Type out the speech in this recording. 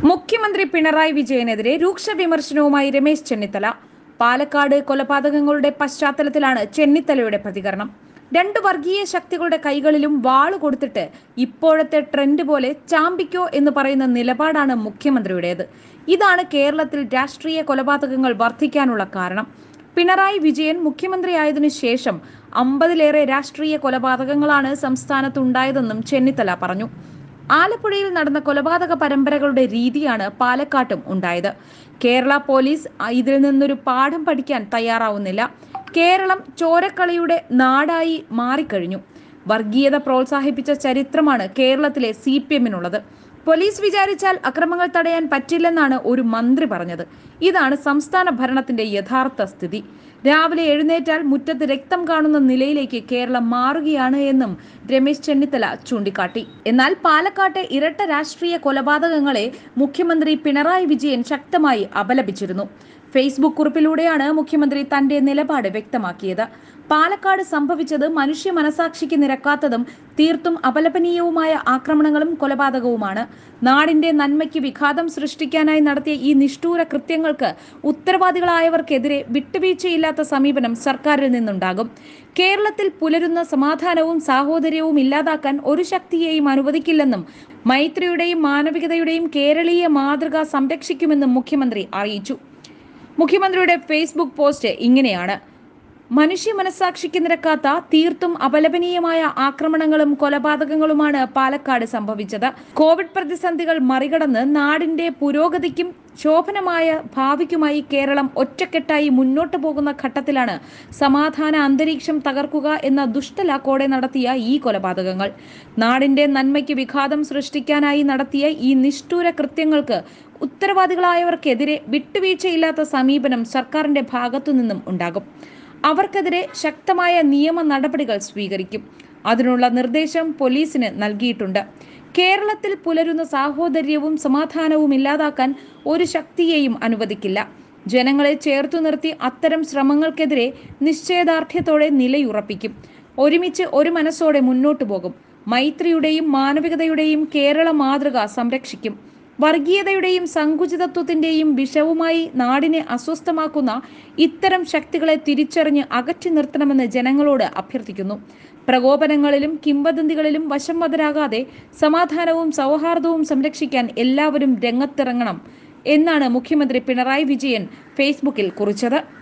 മുഖ്യമന്ത്രി പിണറായി വിജയനെതിരെ രൂക്ഷ വിമർശനവുമായി രമേശ് ചെന്നിത്തല പാലക്കാട് കൊലപാതകങ്ങളുടെ പശ്ചാത്തലത്തിലാണ് ചെന്നിത്തലയുടെ പ്രതികരണം രണ്ട് വർഗീയ ശക്തികളുടെ കൈകളിലും വാള് കൊടുത്തിട്ട് ഇപ്പോഴത്തെ ട്രെൻഡ് പോലെ ചാമ്പിക്കോ എന്ന് പറയുന്ന നിലപാടാണ് മുഖ്യമന്ത്രിയുടേത് ഇതാണ് കേരളത്തിൽ രാഷ്ട്രീയ കൊലപാതകങ്ങൾ വർദ്ധിക്കാനുള്ള കാരണം പിണറായി വിജയൻ മുഖ്യമന്ത്രിയായതിനു ശേഷം അമ്പതിലേറെ രാഷ്ട്രീയ കൊലപാതകങ്ങളാണ് സംസ്ഥാനത്തുണ്ടായതെന്നും ചെന്നിത്തല പറഞ്ഞു ആലപ്പുഴയിൽ നടന്ന കൊലപാതക പരമ്പരകളുടെ രീതിയാണ് പാലക്കാട്ടും ഉണ്ടായത് കേരള പോലീസ് ഇതിൽ നിന്നൊരു പാഠം പഠിക്കാൻ തയ്യാറാവുന്നില്ല കേരളം ചോരക്കളിയുടെ നാടായി മാറിക്കഴിഞ്ഞു വർഗീയത പ്രോത്സാഹിപ്പിച്ച ചരിത്രമാണ് കേരളത്തിലെ സി പി എമ്മിനുള്ളത് പോലീസ് വിചാരിച്ചാൽ അക്രമങ്ങൾ തടയാൻ പറ്റില്ലെന്നാണ് ഒരു മന്ത്രി പറഞ്ഞത് ഇതാണ് സംസ്ഥാന ഭരണത്തിന്റെ യഥാർത്ഥ സ്ഥിതി രാവിലെ എഴുന്നേറ്റാൽ മുറ്റത്ത് രക്തം കാണുന്ന നിലയിലേക്ക് കേരളം മാറുകയാണ് എന്നും രമേശ് ചെന്നിത്തല ചൂണ്ടിക്കാട്ടി എന്നാൽ പാലക്കാട്ടെ ഇരട്ട രാഷ്ട്രീയ കൊലപാതകങ്ങളെ മുഖ്യമന്ത്രി പിണറായി വിജയൻ ശക്തമായി അപലപിച്ചിരുന്നു ഫേസ്ബുക്ക് കുറിപ്പിലൂടെയാണ് മുഖ്യമന്ത്രി തന്റെ നിലപാട് വ്യക്തമാക്കിയത് പാലക്കാട് സംഭവിച്ചത് മനുഷ്യ മനസാക്ഷിക്ക് നിരക്കാത്തതും തീർത്തും അപലപനീയവുമായ ആക്രമണങ്ങളും കൊലപാതകവുമാണ് നാടിന്റെ നന്മയ്ക്ക് വിഘാതം സൃഷ്ടിക്കാനായി നടത്തിയ ഈ നിഷ്ഠൂര കൃത്യങ്ങൾക്ക് ഉത്തരവാദികളായവർക്കെതിരെ വിട്ടുവീഴ്ചയില്ലാത്ത സമീപനം സർക്കാരിൽ നിന്നുണ്ടാകും കേരളത്തിൽ പുലരുന്ന സമാധാനവും സാഹോദര്യവും ഇല്ലാതാക്കാൻ ഒരു ശക്തിയെയും അനുവദിക്കില്ലെന്നും മൈത്രിയുടെയും മാനവികതയുടെയും കേരളീയ മാതൃക സംരക്ഷിക്കുമെന്നും മുഖ്യമന്ത്രി അറിയിച്ചു മുഖ്യമന്ത്രിയുടെ ഫേസ്ബുക്ക് പോസ്റ്റ് ഇങ്ങനെയാണ് മനുഷ്യ മനസാക്ഷിക്ക് നിരക്കാത്ത തീർത്തും അപലപനീയമായ ആക്രമണങ്ങളും കൊലപാതകങ്ങളുമാണ് പാലക്കാട് സംഭവിച്ചത് കോവിഡ് പ്രതിസന്ധികൾ മറികടന്ന് നാടിന്റെ പുരോഗതിക്കും ശോഭനമായ ഭാവിക്കുമായി കേരളം ഒറ്റക്കെട്ടായി മുന്നോട്ടു പോകുന്ന ഘട്ടത്തിലാണ് സമാധാന അന്തരീക്ഷം തകർക്കുക എന്ന ദുഷ്ടലാക്കോടെ നടത്തിയ ഈ കൊലപാതകങ്ങൾ നാടിന്റെ നന്മയ്ക്ക് വിഘാതം സൃഷ്ടിക്കാനായി നടത്തിയ ഈ നിഷ്ഠൂര കൃത്യങ്ങൾക്ക് ഉത്തരവാദികളായവർക്കെതിരെ വിട്ടുവീഴ്ചയില്ലാത്ത സമീപനം സർക്കാരിന്റെ ഭാഗത്തു നിന്നും ഉണ്ടാകും അവർക്കെതിരെ ശക്തമായ നിയമ നടപടികൾ സ്വീകരിക്കും അതിനുള്ള നിർദ്ദേശം പോലീസിന് നൽകിയിട്ടുണ്ട് കേരളത്തിൽ പുലരുന്ന സാഹോദര്യവും സമാധാനവും ഇല്ലാതാക്കാൻ ഒരു ശക്തിയെയും അനുവദിക്കില്ല ജനങ്ങളെ ചേർത്തു നിർത്തി അത്തരം ശ്രമങ്ങൾക്കെതിരെ നിശ്ചയദാർഢ്യത്തോടെ നിലയുറപ്പിക്കും ഒരുമിച്ച് ഒരു മനസ്സോടെ മുന്നോട്ടു പോകും മൈത്രിയുടെയും മാനവികതയുടെയും കേരള മാതൃക സംരക്ഷിക്കും വർഗീയതയുടെയും സങ്കുചിതത്വത്തിന്റെയും വിഷവുമായി നാടിനെ അസ്വസ്ഥമാക്കുന്ന ഇത്തരം ശക്തികളെ തിരിച്ചറിഞ്ഞ് അകറ്റി നിർത്തണമെന്ന് ജനങ്ങളോട് അഭ്യർത്ഥിക്കുന്നു പ്രകോപനങ്ങളിലും കിംവദന്തികളിലും വശംവദരാകാതെ സമാധാനവും സൗഹാർദ്ദവും സംരക്ഷിക്കാൻ എല്ലാവരും രംഗത്തിറങ്ങണം എന്നാണ് മുഖ്യമന്ത്രി പിണറായി വിജയൻ ഫേസ്ബുക്കിൽ കുറിച്ചത്